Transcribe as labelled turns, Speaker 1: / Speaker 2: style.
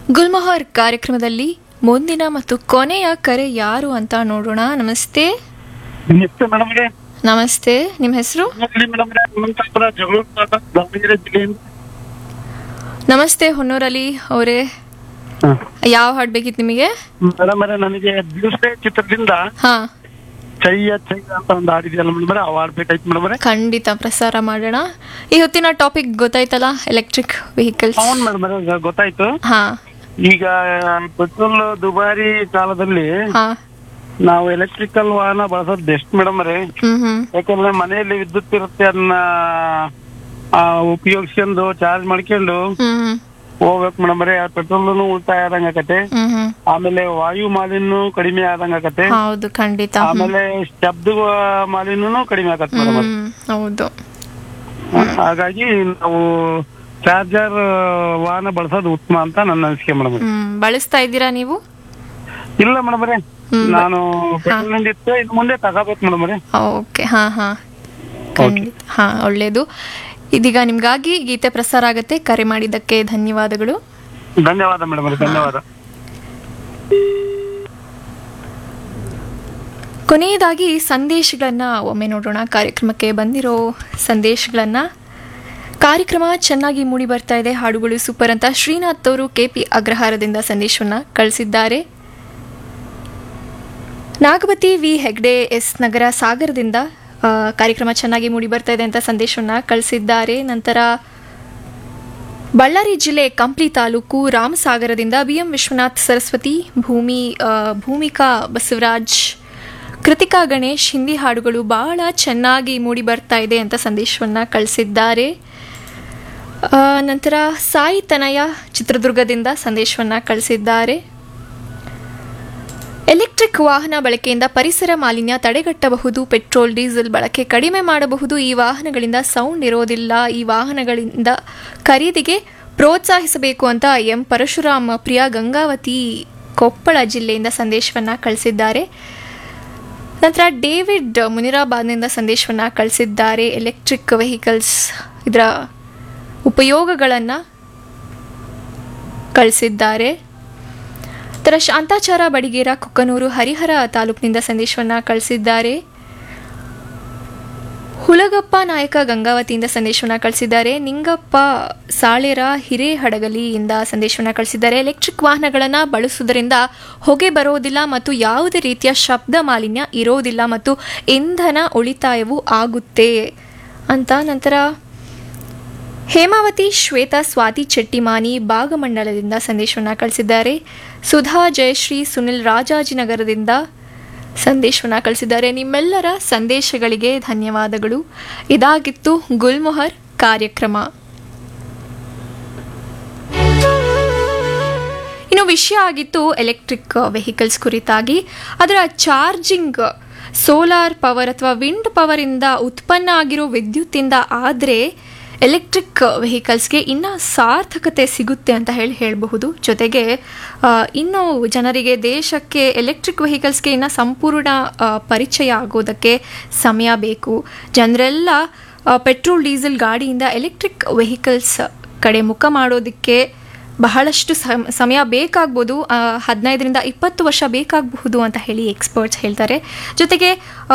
Speaker 1: ಗುಲ್ಮೊಹರ್ ಕಾರ್ಯಕ್ರಮದಲ್ಲಿ ಮುಂದಿನ ಮತ್ತು ಕೊನೆಯ ಕರೆ ಯಾರು ಅಂತ ನೋಡೋಣ ನಮಸ್ತೆ
Speaker 2: ನಮಸ್ತೆ ಮೇಡಮ್ ಅವರೇ
Speaker 1: ನಮಸ್ತೆ ನಿಮ್ಮ ಹೆಸರು
Speaker 2: ಮೇಡಮ್ ಹನುಮಂತಪುರ ಜಗಳೂರು ತಾಲೂಕು, ದಾವಣಗೆರೆ ಜಿಲ್ಲೆಯಿಂದ
Speaker 1: ನಮಸ್ತೆ ಹೊನ್ನೂರಲ್ಲಿ ಅವರೇ ಯಾವ ಹಾಡು ಬೇಕಿತ್ತು ನಿಮಗೆ
Speaker 2: ಮೇಡಮ್ ಅವರೇ ನನಗೆ ದಿವಸೆ ಚಿತ್ರದಿಂದ
Speaker 1: ಹಾ
Speaker 2: ಚೈಯ ಚೈ ಅಂತ ಒಂದು ಹಾಡಿದೆಯಲ್ಲ ಮೇಡಮ್ ಅವರೇ ಅವ್ ಹಾಡ್ಬೇಕಾಯ್ತು ಮೇಡಮ್ ಅವರೇ
Speaker 1: ಖಂಡಿತ ಪ್ರಸಾರ ಮಾಡೋಣ ಈ ಹೊತ್ತಿನ ಟಾಪಿಕ್ ಗೊತ್ತಾಯ್ತಲ್ಲ ಎಲೆಕ್ಟ್ರಿಕ್ ವೆಹಿಕಲ್ಸ್
Speaker 2: అవును ಮೇಡಮ್ ಅವರೇ ಈಗ ಗೊತ್ತಾಯ್ತು
Speaker 1: ಹಾ
Speaker 2: ಈಗ ಪೆಟ್ರೋಲ್ ದುಬಾರಿ ಕಾಲದಲ್ಲಿ
Speaker 1: ಹಾ
Speaker 2: ನಾವು ಎಲೆಕ್ಟ್ರಿಕಲ್ ವಾಹನ ಬಳಸೋದು ಬೆಸ್ಟ್ ಮೇಡಮ್ ಅವರೇ
Speaker 1: ಹ್ಮ್ ಹ್ಮ್
Speaker 2: ಯಾಕಂದ್ರೆ ಮನೆಯಲ್ಲಿ ವಿದ್ಯುತ್ ಇರುತ್ತೆ ಅದನ್ನ ಆ, ಉಪಯೋಗಿಸ್ಕೊಂಡು ಚಾರ್ಜ್ ಮಾಡ್ಕೊಂಡು
Speaker 1: ಹ್ಮ್ ಹ್ಮ್
Speaker 2: ಹೋಗ್ಬೇಕು ಮೇಡಮ್ ಅವರೇ ಪೆಟ್ರೋಲ್ ಉಳಿತಾಯ ಆದಂಗ ಆಕತೆ
Speaker 1: ಹ್ಮ್ ಹ್ಮ್
Speaker 2: ಆಮೇಲೆ ವಾಯು ಮಾಲಿನ್ಯ ಕಡಿಮೆ ಆದಂಗ ಆಕತೆ
Speaker 1: ಹೌದು ಖಂಡಿತ ಹ್ಮ್.
Speaker 2: ಆಮೇಲೆ ಶಬ್ದ ಮಾಲಿನ್ಯನೂ ಕಡಿಮೆ ಆಗತ್ತೆ ಮೇಡಮ್
Speaker 1: ಹ್ಮ್ ಹೌದು
Speaker 2: ಹಾಗಾಗಿ ನಾವು ಚಾರ್ಜರ್ ವಾಹನ ಬಳಸೋದು ಉತ್ತಮ ಅಂತ ನನ್ನ ಅನಿಸಿಕೆ ಮೇಡಮ್
Speaker 1: ಹ್ಮ್ ಬಳಸ್ತಾ ಇದ್ದೀರಾ ನೀವು
Speaker 2: ಇಲ್ಲ ಮೇಡಮ್ ಅವರೇ
Speaker 1: ಹ್ಮ್.
Speaker 2: ನಾನು ಪೆಟ್ರೋಲ್ ಇತ್ತು ಇನ್ನು ಮುಂದೆ ತಗೋಬೇಕು ಮೇಡಮ್ ಅವರೇ
Speaker 1: ಓಕೆ ಹಾ ಹಾ ಖಂಡಿತ ಹಾ ಒಳ್ಳೇದು ಇದೀಗ ನಿಮ್ಗಾಗಿ ಗೀತೆ ಪ್ರಸಾರ ಆಗುತ್ತೆ ಕರೆ ಮಾಡಿದ್ದಕ್ಕೆ ಧನ್ಯವಾದಗಳು
Speaker 2: ಧನ್ಯವಾದ ಮೇಡಮ್ ಅವರೇ ಧನ್ಯವಾದ
Speaker 1: ಕೊನೆಯದಾಗಿ ಸಂದೇಶಗಳನ್ನ ಒಮ್ಮೆ ನೋಡೋಣ ಕಾರ್ಯಕ್ರಮಕ್ಕೆ ಬಂದಿರೋ ಸಂದೇಶಗಳನ್ನ ಕಾರ್ಯಕ್ರಮ ಚೆನ್ನಾಗಿ ಮೂಡಿ ಬರ್ತಾ ಇದೆ ಹಾಡುಗಳು ಸೂಪರ್ ಅಂತ ಶ್ರೀನಾಥ್ ಅವರು ಕೆಪಿ ಅಗ್ರಹಾರದಿಂದ ಸಂದೇಶವನ್ನ ಕಳಿಸಿದ್ದಾರೆ ನಾಗವತಿ ವಿ ಹೆಗ್ಡೆ ಎಸ್ ನಗರ ಸಾಗರದಿಂದ ಆ, ಕಾರ್ಯಕ್ರಮ ಚೆನ್ನಾಗಿ ಮೂಡಿ ಬರ್ತಾ ಇದೆ ಅಂತ ಸಂದೇಶವನ್ನ ಕಳಿಸಿದ್ದಾರೆ ನಂತರ ಬಳ್ಳಾರಿ ಜಿಲ್ಲೆ ಕಂಪ್ಲಿ ತಾಲೂಕು ರಾಮಸಾಗರದಿಂದ ಬಿಎಂ ವಿಶ್ವನಾಥ್ ಸರಸ್ವತಿ ಭೂಮಿ ಆ, ಭೂಮಿಕಾ ಬಸವರಾಜ್ ಕೃತಿಕಾ ಗಣೇಶ್ ಹಿಂದಿ ಹಾಡುಗಳು ಬಹಳ ಚೆನ್ನಾಗಿ ಮೂಡಿ ಬರ್ತಾ ಇದೆ ಅಂತ ಸಂದೇಶವನ್ನ ಕಳಿಸಿದ್ದಾರೆ ಆ, ನಂತರ ಸಾಯಿ ತನಯ ಚಿತ್ರದುರ್ಗದಿಂದ ಸಂದೇಶವನ್ನ ಕಳಿಸಿದ್ದಾರೆ ಎಲೆಕ್ಟ್ರಿಕ್ ವಾಹನ ಬಳಕೆಯಿಂದ ಪರಿಸರ ಮಾಲಿನ್ಯ ತಡೆಗಟ್ಟಬಹುದು ಪೆಟ್ರೋಲ್ ಡೀಸೆಲ್ ಬಳಕೆ ಕಡಿಮೆ ಮಾಡಬಹುದು ಈ ವಾಹನಗಳಿಂದ ಸೌಂಡ್ ಇರೋದಿಲ್ಲ ಈ ವಾಹನಗಳಿಂದ ಖರೀದಿಗೆ ಪ್ರೋತ್ಸಾಹಿಸಬೇಕು ಅಂತ ಎಂ ಪರಶುರಾಮ್ ಪ್ರಿಯಾ ಗಂಗಾವತಿ ಕೊಪ್ಪಳ ಜಿಲ್ಲೆಯಿಂದ ಸಂದೇಶವನ್ನ ಕಳಿಸಿದ್ದಾರೆ ನಂತರ ಡೇವಿಡ್ ಮುನಿರಾಬಾದ್ನಿಂದ ಸಂದೇಶವನ್ನ ಕಳಿಸಿದ್ದಾರೆ ಎಲೆಕ್ಟ್ರಿಕ್ ವೆಹಿಕಲ್ಸ್ ಇದರ ಉಪಯೋಗಗಳನ್ನು ಕಳಿಸಿದ್ದಾರೆ ನಂತರ ಶಾಂತಾಚಾರ ಬಡಿಗೇರ ಕುಕ್ಕನೂರು ಹರಿಹರ ತಾಲೂಕಿನಿಂದ ಸಂದೇಶವನ್ನ ಕಳಿಸಿದ್ದಾರೆ ಹುಲಗಪ್ಪ ನಾಯಕ ಗಂಗಾವತಿಯಿಂದ ಸಂದೇಶವನ್ನ ಕಳಿಸಿದ್ದಾರೆ ನಿಂಗಪ್ಪ ಸಾಳೇರ ಹಿರೇಹಡಗಲಿಯಿಂದ ಸಂದೇಶವನ್ನ ಕಳಿಸಿದ್ದಾರೆ ಎಲೆಕ್ಟ್ರಿಕ್ ವಾಹನಗಳನ್ನು ಬಳಸುವುದರಿಂದ ಹೊಗೆ ಬರೋದಿಲ್ಲ ಮತ್ತು ಯಾವುದೇ ರೀತಿಯ ಶಬ್ದ ಮಾಲಿನ್ಯ ಇರೋದಿಲ್ಲ ಮತ್ತು ಇಂಧನ ಉಳಿತಾಯವೂ ಆಗುತ್ತೆ ಅಂತ ನಂತರ ಹೇಮಾವತಿ ಶ್ವೇತಾ ಸ್ವಾತಿ ಚೆಟ್ಟಿಮಾನಿ ಭಾಗಮಂಡಲದಿಂದ ಸಂದೇಶವನ್ನ ಕಳಿಸಿದ್ದಾರೆ ಸುಧಾ ಜಯಶ್ರೀ ಸುನಿಲ್ ರಾಜಾಜಿನಗರದಿಂದ ಸಂದೇಶವನ್ನ ಕಳಿಸಿದ್ದಾರೆ ನಿಮ್ಮೆಲ್ಲರ ಸಂದೇಶಗಳಿಗೆ ಧನ್ಯವಾದಗಳು ಇದಾಗಿತ್ತು ಗುಲ್ಮೊಹರ್ ಕಾರ್ಯಕ್ರಮ ಇನ್ನು ವಿಷಯ ಆಗಿತ್ತು ಎಲೆಕ್ಟ್ರಿಕ್ ವೆಹಿಕಲ್ಸ್ ಕುರಿತಾಗಿ ಅದರ ಚಾರ್ಜಿಂಗ್ ಸೋಲಾರ್ ಪವರ್ ಅಥವಾ ವಿಂಡ್ ಪವರಿಂದ ಉತ್ಪನ್ನ ಆಗಿರೋ ವಿದ್ಯುತ್ತಿಂದ ಆದರೆ ಎಲೆಕ್ಟ್ರಿಕ್ ವೆಹಿಕಲ್ಸ್ಗೆ ಇನ್ನೂ ಸಾರ್ಥಕತೆ ಸಿಗುತ್ತೆ ಅಂತ ಹೇಳಿ ಹೇಳಬಹುದು ಜೊತೆಗೆ ಆ, ಇನ್ನು ಜನರಿಗೆ ದೇಶಕ್ಕೆ ಎಲೆಕ್ಟ್ರಿಕ್ ವೆಹಿಕಲ್ಸ್ಗೆ ಇನ್ನು ಸಂಪೂರ್ಣ ಆ, ಪರಿಚಯ ಆಗೋದಕ್ಕೆ ಸಮಯ ಬೇಕು ಜನರೆಲ್ಲ ಆ, ಪೆಟ್ರೋಲ್ ಡೀಸೆಲ್ ಗಾಡಿಯಿಂದ ಎಲೆಕ್ಟ್ರಿಕ್ ವೆಹಿಕಲ್ಸ್ ಕಡೆ ಮುಖ ಮಾಡೋದಕ್ಕೆ ಬಹಳಷ್ಟು ಸಮ್- ಸಮಯ ಬೇಕಾಗ್ಬೋದು ಆ, ಹದಿನೈದರಿಂದ ಇಪ್ಪತ್ತು ವರ್ಷ ಬೇಕಾಗಬಹುದು ಅಂತ ಹೇಳಿ ಎಕ್ಸ್ಪರ್ಟ್ಸ್ ಹೇಳ್ತಾರೆ ಜೊತೆಗೆ